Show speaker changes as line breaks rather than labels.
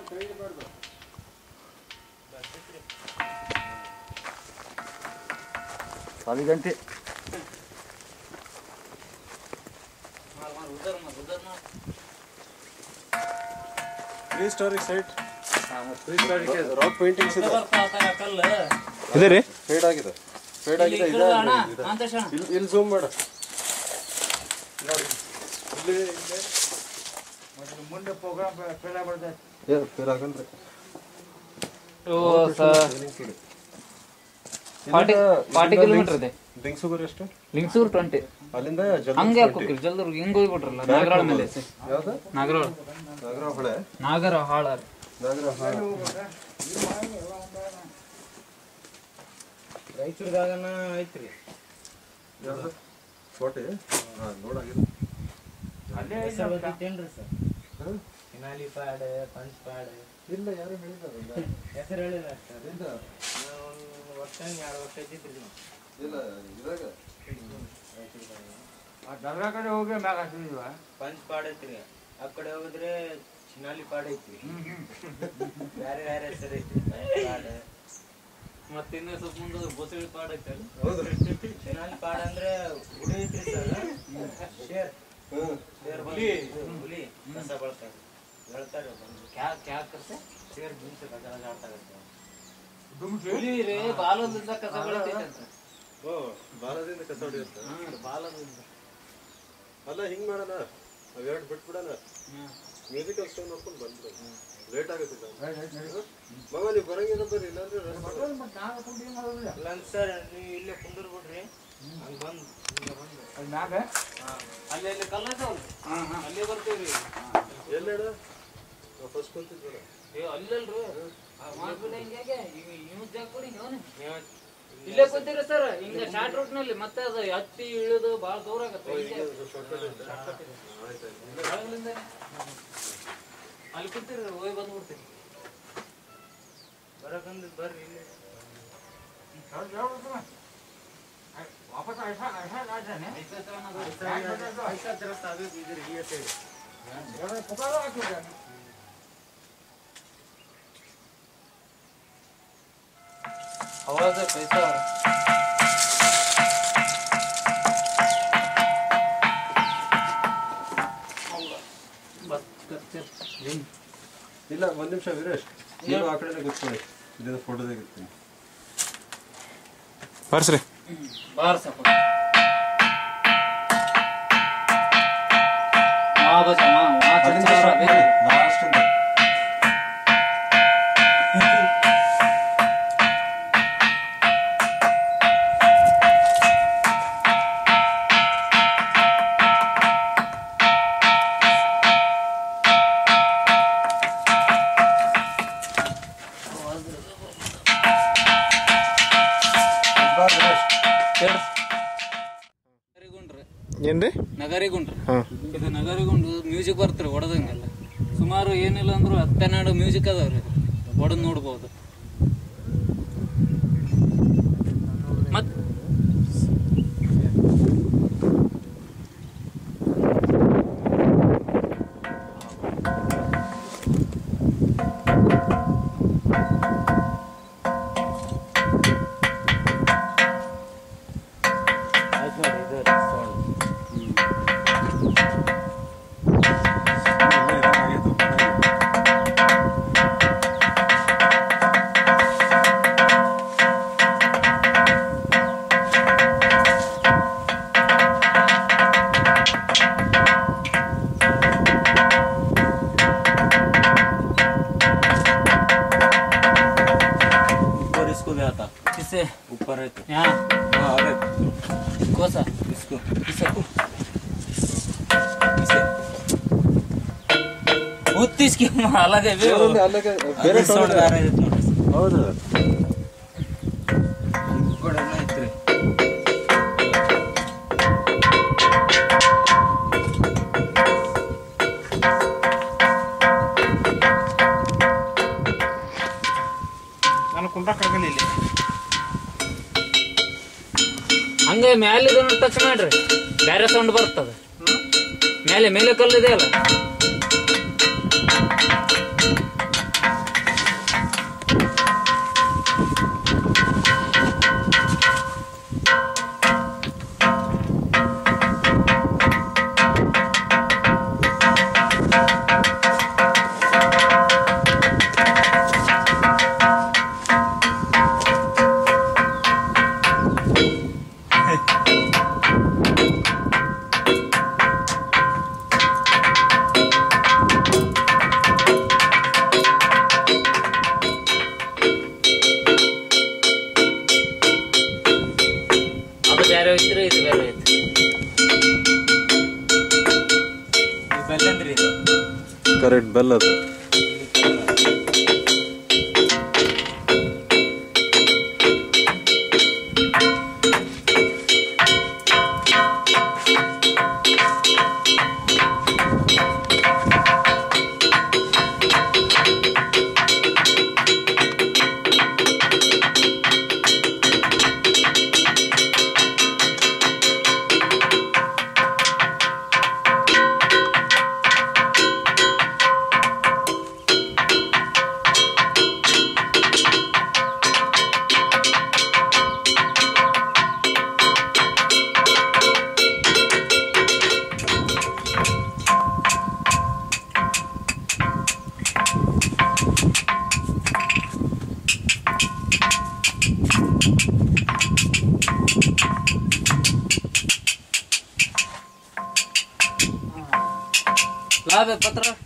ಖಾಲಿ ಗಂಟೆ
prehistoric site prehistoric rock paintings ಇದೆ
ಇದೆ ರೀ
ಫೇಡ್ ಆಗಿದೆ ಫೇಡ್ ಆಗಿದೆ ಇದೆ ಇಲ್ಲಿ ಇಲ್ಲಿ ಝೂಮ್ ಮಾಡ ನೋಡಿ ಇಲ್ಲಿ ಇಲ್ಲೇ
ಮುಂದೆ ಪ್ರೋಗ್ರಾಮ್ ಫೇಲ್ ಆಗ್ಬಿಡ್ತೈತೆ
ಏ ಫೇಲ್ ಆಗಲ್ರಿ
ಫಾರ್ಟಿ ಕಿಲೋಮೀಟರ್ ಇದೆ
ಲಿಂಗ್ಸುಗರ್ ಎಷ್ಟು
ಲಿಂಗ್ಸೂರ್ ಟ್ವೆಂಟಿ
ಅಲ್ಲಿಂದ
ಹಂಗೆ ಹಾಕೋಕಿರಿ ಜಲ್ದೂರ್ ಹಿಂಗ್ ಹೋಗ್ಬಿಟ್ರಲ್ಲ ನಾಗರಾಳ ಮೇಲೆ
ಯಾವ್ದು
ನಾಗರಾಳ
ನಾಗರ ಹೊಳೆ
ನಾಗರ ಹಾಳ
ನಾಗರ ಹಾಳ
ರಾಯಚೂರ್ದಾಗನ ಐತ್ರಿ
ಯಾವ್ದು ಕೋಟೆ ಹಾಂ ನೋಡಾಗಿದೆ
ಹೆಸರು ಗೊತ್ತೈತೇನ್ರಿ ಸರ್
ಹಾಂ
ಹಿನಾಲಿ ಪ್ಯಾಡ್ ಪಂಚ್ ಪ್ಯಾಡ್
ಇಲ್ಲ ಯಾರು ಹೇಳಿದಾರಲ್ಲ
ಹೆಸರು ಹೇಳಿಲ್ಲ ಸರ್
ಇಲ್ಲ
ನಾವು ಒಂದು ವರ್ಷ ಎರಡು ವರ್ಷ ಇದ್ದಿದ್ರಿ ನಾವು
ಇಲ್ಲ ಇದಾಗ
ದರ್ಗಾ ಕಡೆ ಹೋಗಿ ಮ್ಯಾಗ ಹಾಕಿದ್ವ
ಪಂಚ್ ಪ್ಯಾಡ್ ಐತ್ರಿ ಆ ಕಡೆ ಹೋಗಿದ್ರೆ ಚಿನಾಲಿ ಪ್ಯಾಡ್ ಐತ್ರಿ ಬೇರೆ ಬೇರೆ ಹೆಸರು ಐತ್ರಿ ಪ್ಯಾಡ್
ಮತ್ತೆ ಇನ್ನೂ ಸ್ವಲ್ಪ ಮುಂದೆ ಬಸಳಿ ಪಾಡ್ ಐತಲ್ಲ
ಹೌದು
ಚಿನಾಲಿ ಪ್ಯಾಡ್ ಅಂದ್ರೆ ಗುಡಿ ಐತ್ರಿ ಸರ್ ಶೇರ್
ಹ್ಞೂ
ಶೇರ್ ಹುಲಿ ಹುಲಿ ಕಸ ಬಳಸ್ತಾರೆ ಹೇಳ್ತಾರೆ ಬಂದು
ಕ್ಯಾ ಕ್ಯಾ ಕರ್ತೆ
ಶೇರ್ ಬೀನ್ಸ್ ಗಜ ಆಡ್ತಾರೆ
ಹುಲಿ ರೀ ಬಾಲದಿಂದ ಕಸ ಬೆಳಿತೈತೆ
ಓ ಬಾಲದಿಂದ ಕಸ ಹೊಡಿಯುತ್ತೆ
ಬಾಲದಿಂದ
ಅಲ್ಲ ಹಿಂಗ್ ಮಾಡೋಣ ಅವೆರಡು ಬಿಟ್ಬಿಡೋಣ ಮ್ಯೂಸಿಕ್ ಅಷ್ಟೇ ನೋಡ್ಕೊಂಡು ಬಂದ್ರು ಲೇಟ್ ಆಗುತ್ತೆ ಮಗ ನೀವು ಬರಂಗಿಲ್ಲ ಬರ್ರಿ ಇಲ್ಲಾಂದ್ರೆ rest ಮಾಡು.
ಇಲ್ಲ ಸರ್ ನೀವು ಇಲ್ಲೇ ಕುಂದರ್ ಬಿಡ್ರಿ ಹಂಗ ಬಂದ್ ಹಿಂಗ ಬಂದ್
ಮ್ಯಾಗ
ಅಲ್ಲಿ ಅಲ್ಲಿ ಕಲ್ಲ ಇದಾವಲ್ರಿ ಅಲ್ಲಿ ಬರ್ತೀವ್ರಿ
ಎಲ್ಲೇಡ ಫಸ್ಟ್ ಕುಂತಿದ್ವಲ್ಲ
ಏ ಅಲ್ಲಲ್ರಿ ಮಾಡ್ಬಿಡ ಹಿಂಗೆ ಈಗ ಇವ್ ಜಾಗ ಕೊಡಿ ಅವನು
ನೀವು
ಇಲ್ಲೇ ಕೂತೀರಿ ಸರ್ ಹಿಂಗ ಶಾರ್ಟ್ ರೂಟ್ ನಲ್ಲಿ ಮತ್ತೆ ಅದು ಹತ್ತಿ ಇಳಿದು ಬಾಳ ದೂರ ಆಗತ್ತೆ ಹಿಂಗೆ ಒಳಗಿಂದ ಅಲ್ಲಿ ಕೂತೀರಿ ಹೋಗಿ ಬಂದ್ಬಿಡ್ತೀರಿ
ಬರಕಂದ್ ಬರ್ರಿ ಇಲ್ಲಿ
ವಾಪಸ್ ಐಸಾ ಐಸಾ ರಾಜಾನೆ ಪುಕಾರೋ ಹಾಕಿದ್ರೆ
ಅವಾಗ ಪೈಸಾ
ಇಲ್ಲ ಒಂದ್ ನಿಮಿಷ ವೀರೇಶ್ ನೀವು ಆ ಕಡೆನೇ ಕೂತ್ಕೊಳ್ಳಿ ಇದನ್ನ ಫೋಟೋ ತೆಗಿರ್ತೀನಿ
ಬರ್ಸ್ರಿ
ಬಾರ್ ಸಪ ಮಾ ಬಸ ಮಾ ಮಾ
ಅಲ್ಲಿಂದ
ಚಚ್ಚಾರ
start ಮಾಡಿ ಲಾಸ್ಟ್ ಇಂದ ಬಾ ವೀರೇಶ್.
ನಗರಿಗುಂಡ್ರಿ
ಏನ್ರಿ
ನಗರಿಗುಂಡ್ರಿ
ಹಾಂ
ಇದು ನಗರಿಗುಂಡು ಮ್ಯೂಸಿಕ್ ಬರ್ತಾರೆ ಹೊಡೆದಂಗೆಲ್ಲ ಸುಮಾರು ಏನಿಲ್ಲ ಅಂದ್ರು ಹತ್ತೆರಡು ಮ್ಯೂಸಿಕ್ ಅದಾವ್ರಿ ಹೊಡೆದ್ ನೋಡ್ಬೋದು ಮತ್
ಆಯ್ತು ನೋಡಿ ಇದು sound.
ಇಲ್ಲ, ಇದಾಗೈತೆ, ಚೆನ್ನಾಗಿದೆ.
ऊपर इसको भी आता
किसे
ऊपर है तो
यहाँ
हाँ अरे
कौन सा
इसको
किसे
इसे
बत्तीस की अलग है बे वो।
ಬೇರೊಂದು ಅಲ್ಲಿಗೆ ಬೇರೆ
ಬೇರೆ ಸೌಂಡ್ ಬೇರೆ ಐತೆ ನೋಡಿ
ಹೌದು
ಈ ಕಡೆ ಎಲ್ಲ ಐತ್ರಿ
ನಾನು ಕುಂಡ್ರಕ್ಕಾಗಲ್ಲ ಇಲ್ಲಿ
ಹಂಗೆ ಮ್ಯಾಲೆ ಟಚ್ ಮಾಡ್ರಿ ಬೇರೆ ಸೌಂಡ್ ಬರ್ತದೆ ಮೇಲೆ ಮೇಲೆ ಕಲ್ಲು ಇದೆ ಅಲ್ಲ ಇದು ಬೇರೆ ಐತಿ
ಈ ಬೆಲ್ಲಂದ್ರಿ ಇದು
ಕರೆಕ್ಟ್ ಬೆಲ್ ಅದು
ಲಾಭ ಪತ್ರ